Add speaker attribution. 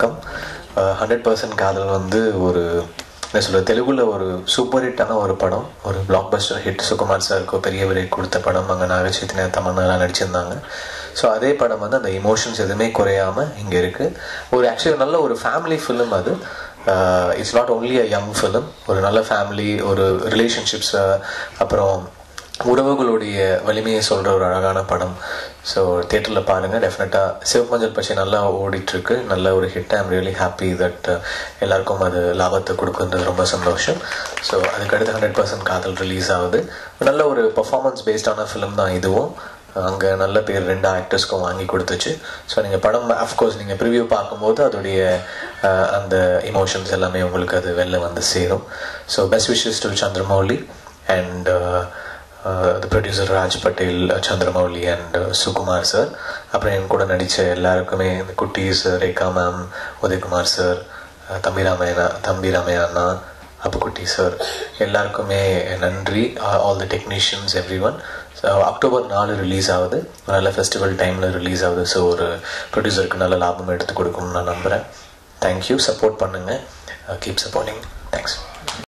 Speaker 1: வணக்கம் hundred percent காதல் வந்து ஒரு என்ன சொல்ல தெலுங்குல ஒரு சூப்பர் ஹிட்டான ஒரு படம் ஒரு பிளாக் பஸ்டர் ஹிட் சுகுமார் சாருக்கு பெரிய பிரேக் கொடுத்த படம் அங்கே நாகச்சைத்தன்யா தமன்னாலாம் நடிச்சிருந்தாங்க ஸோ அதே படம் வந்து அந்த இமோஷன்ஸ் எதுவுமே குறையாமல் இங்கே இருக்குது ஒரு ஆக்சுவலி நல்ல ஒரு ஃபேமிலி ஃபிலிம் அது it's not only a young film ஒரு நல்ல ஃபேமிலி ஒரு ரிலேஷன்ஷிப்ஸ் அப்புறம் உறவுகளுடைய வலிமையை சொல்கிற ஒரு அழகான படம் ஸோ தேட்டரில் பாருங்கள் டெஃபினட்டாக சிவமஞ்சள் பச்சை நல்லா ஓடிட்டுருக்கு நல்ல ஒரு hit I'm really happy that எல்லாருக்கும் அது லாபத்தை கொடுக்குறது ரொம்ப சந்தோஷம் ஸோ அதுக்கு அடுத்து ஹண்ட்ரட் பர்சன்ட் காதல் ரிலீஸ் ஆகுது நல்ல ஒரு பர்ஃபார்மன்ஸ் பேஸ்டான ஃபிலிம் தான் இதுவும் அங்கே நல்ல பேர் ரெண்டு ஆக்டர்ஸ்க்கும் வாங்கி கொடுத்துச்சு ஸோ நீங்கள் படம் அஃப்கோர்ஸ் நீங்கள் ப்ரிவியூ பார்க்கும்போது அதோடைய அஹ், அந்த இமோஷன்ஸ் எல்லாமே உங்களுக்கு அது வெளில வந்து சேரும் so best wishes to Chandramouli and the producer Raj Patel Chandramouli and Sukumar sir அப்புறம் என் கூட நடித்த எல்லாருக்குமே இந்த குட்டீஸ் ரேகா மேம் உதயகுமார் சார் தம்பி ராமையனா தம்பி ராமையா அண்ணா அப்புக்குட்டி சார் எல்லாருக்குமே நன்றி all the technicians everyone October நாலு ரிலீஸ் ஆகுது நல்ல ஃபெஸ்டிவல் டைமில் ரிலீஸ் ஆகுது ஸோ ஒரு ப்ரொடியூசருக்கு நல்ல லாபம் எடுத்து கொடுக்கும்னு நான் நம்புகிறேன் தேங்க்யூ சப்போர்ட் பண்ணுங்கள் கீப் சப்போர்ட்டிங் தேங்க்ஸ்